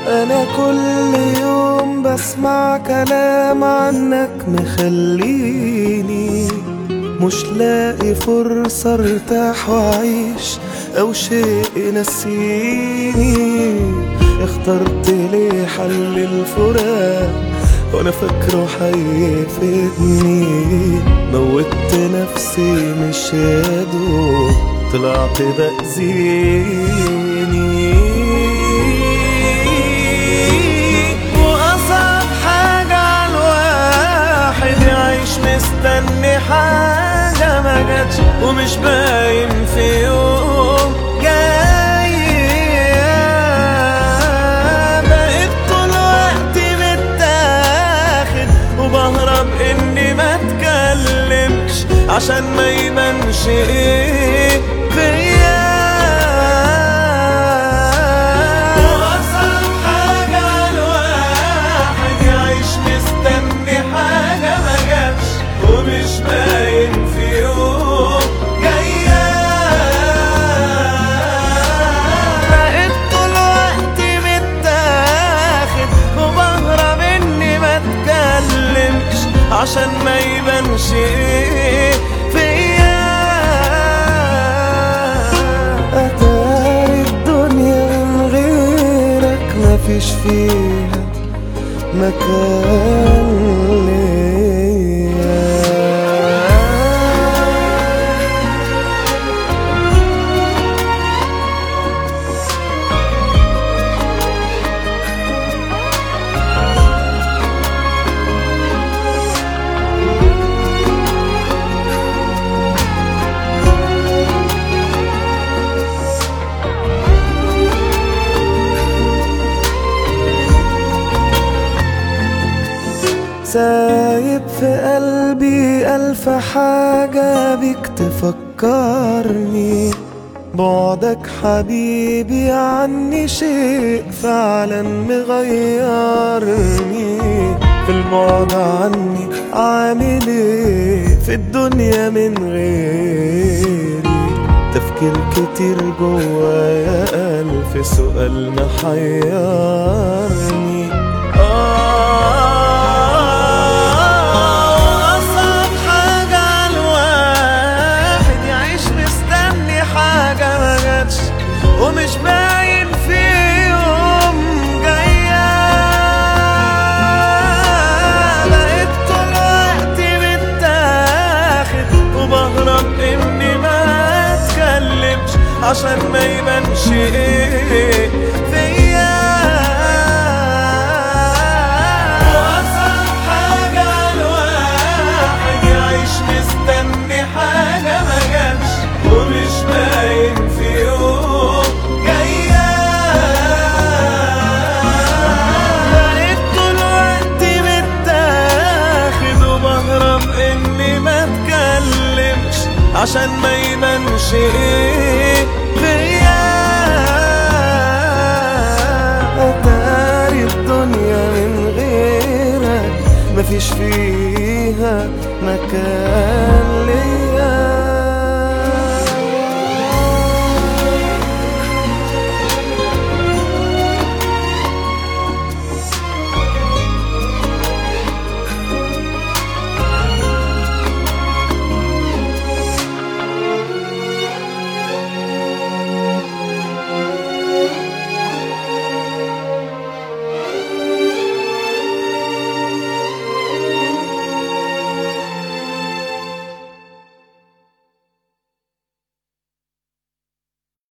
انا كل يوم بسمع كلام عنك مخليني مش لاقي فرصة ارتاح واعيش او شيء ينسيني اخترت ليه حل الفراق وانا فاكره هيفيدني موتت نفسي مش يا دوب طلعت بأذيني وأصعب حاجة على الواحد يعيش مستني حاجة ما جاتش ومش باين في يوم جاي بقيت طول وقتي متاخد وبهرب اني ما اتكلمش عشان ما يبانش ايه فيا وأصعب حاجة على الواحد يعيش مستني حاجة ما جاتش ومش باين في يوم جاية بقيت طول وقتي متاخد وبهرب اني ما اتكلمش عشان ما يبانش ايه فيا اتاري الدنيا من غيرك مفيش فيها مكان ليا سايب في قلبي ألف حاجة بيك تفكرني بعدك حبيبي عني شيء فعلا مغيرني في البعد عني عامل ايه في الدنيا من غيري تفكير كتير جوايا ألف سؤال محيرني أصعب حاجة على الواحد يعيش مستني حاجة ما جاتش ومش باين في يوم جاية بقيت طول وقتي متاخد وبهرب إني ما أتكلمش عشان ما يبانش إيه فيا وأصعب حاجة على الواحد يعيش مستني حاجة ما جاتش ومش باين في يوم جاية بقيت طول وقتي متاخد وبهرب إني ما أتكلمش عشان ما يبانش إيه فيا أتاري الدنيا من غيرك مفيش فيها مكان